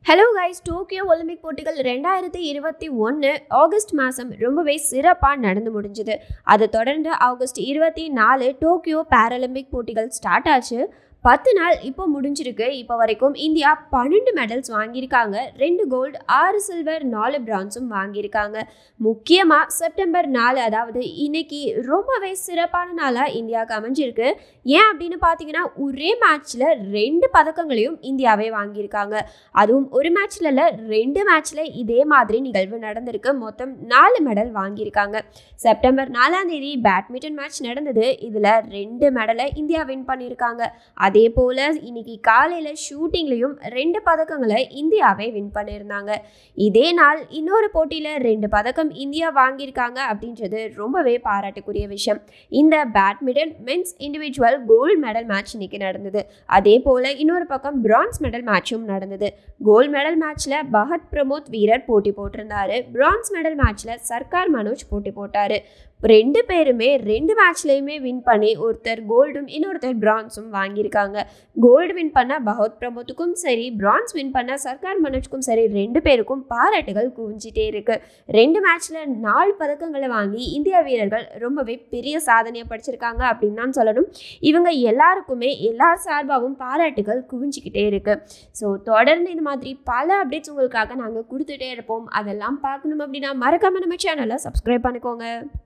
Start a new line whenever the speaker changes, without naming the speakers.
hello guys Tokyo Olympic போட்டிகள் ரெண்டாயிரத்தி இருபத்தி ஒன்று ஆகஸ்ட் மாதம் ரொம்பவே சிறப்பாக நடந்து முடிஞ்சுது அதை தொடர்ந்து ஆகஸ்ட் இருபத்தி நாலு டோக்கியோ பாராலிம்பிக் போட்டிகள் ஸ்டார்ட் ஆச்சு பத்து நாள் இப்போ முடிஞ்சிருக்கு இப்போ வரைக்கும் இந்தியா பன்னெண்டு மெடல்ஸ் வாங்கியிருக்காங்க ரெண்டு கோல்டு ஆறு சில்வர் நாலு பிரான்ஸும் வாங்கியிருக்காங்க முக்கியமாக செப்டம்பர் நாலு அதாவது இன்னைக்கு ரொம்பவே சிறப்பான நாளாக இந்தியாவுக்கு அமைஞ்சிருக்கு ஏன் அப்படின்னு பார்த்தீங்கன்னா ஒரே மேட்ச்சில் ரெண்டு பதக்கங்களையும் இந்தியாவே வாங்கியிருக்காங்க அதுவும் ஒரு மேட்ச்ல இல்ல ரெண்டு மேட்ச்ல இதே மாதிரி நிகழ்வு நடந்திருக்கு மொத்தம் நாலு மெடல் வாங்கியிருக்காங்க செப்டம்பர் நாலாம் தேதி பேட்மிண்டன் மேட்ச் நடந்தது இதுல ரெண்டு மெடலை இந்தியா வின் பண்ணியிருக்காங்க அதே போல இன்னைக்கு காலையில ஷூட்டிங்லயும் ரெண்டு பதக்கங்களை இந்தியாவே வின் பண்ணியிருந்தாங்க இதே நாள் இன்னொரு போட்டியில ரெண்டு பதக்கம் இந்தியா வாங்கியிருக்காங்க அப்படின்றது ரொம்பவே பாராட்டுக்குரிய விஷயம் இந்த badminton men's individual gold medal match இன்னைக்கு நடந்தது அதே போல இன்னொரு பக்கம் பிரான்ஸ் மெடல் மேட்சும் நடந்தது கோல்ட் மெடல் மேட்ச்ல பகத் பிரமோத் வீரர் போட்டி போட்டிருந்தாரு பிரான்ஸ் மெடல் மேட்ச்ல சர்க்கார் மனோஜ் போட்டி போட்டாரு ரெண்டு பேருமே ரெண்டு மேட்ச்லையுமே வின் பண்ணி ஒருத்தர் கோல்டும் இன்னொருத்தர் பிரான்ஸும் வாங்கியிருக்காங்க கோல்டு வின் பண்ண பகவத் பிரமோத்துக்கும் சரி பிரான்ஸ் வின் பண்ண சர்க்கார் மனோஜ்க்கும் சரி ரெண்டு பேருக்கும் பாராட்டுகள் குவிஞ்சிட்டே இருக்கு ரெண்டு மேட்ச்ல நாலு பதக்கங்களை வாங்கி இந்திய வீரர்கள் ரொம்பவே பெரிய சாதனையை படிச்சிருக்காங்க அப்படின்னு தான் சொல்லணும் இவங்க எல்லாருக்குமே எல்லார் சார்பாகவும் பாராட்டுகள் குவிஞ்சிக்கிட்டே இருக்கு ஸோ தொடர்ந்து இந்த மாதிரி பல அப்டேட்ஸ் உங்களுக்காக நாங்கள் கொடுத்துட்டே இருப்போம் அதெல்லாம் பார்க்கணும் அப்படின்னா மறக்காம நம்ம சேனலை சப்ஸ்கிரைப் பண்ணிக்கோங்க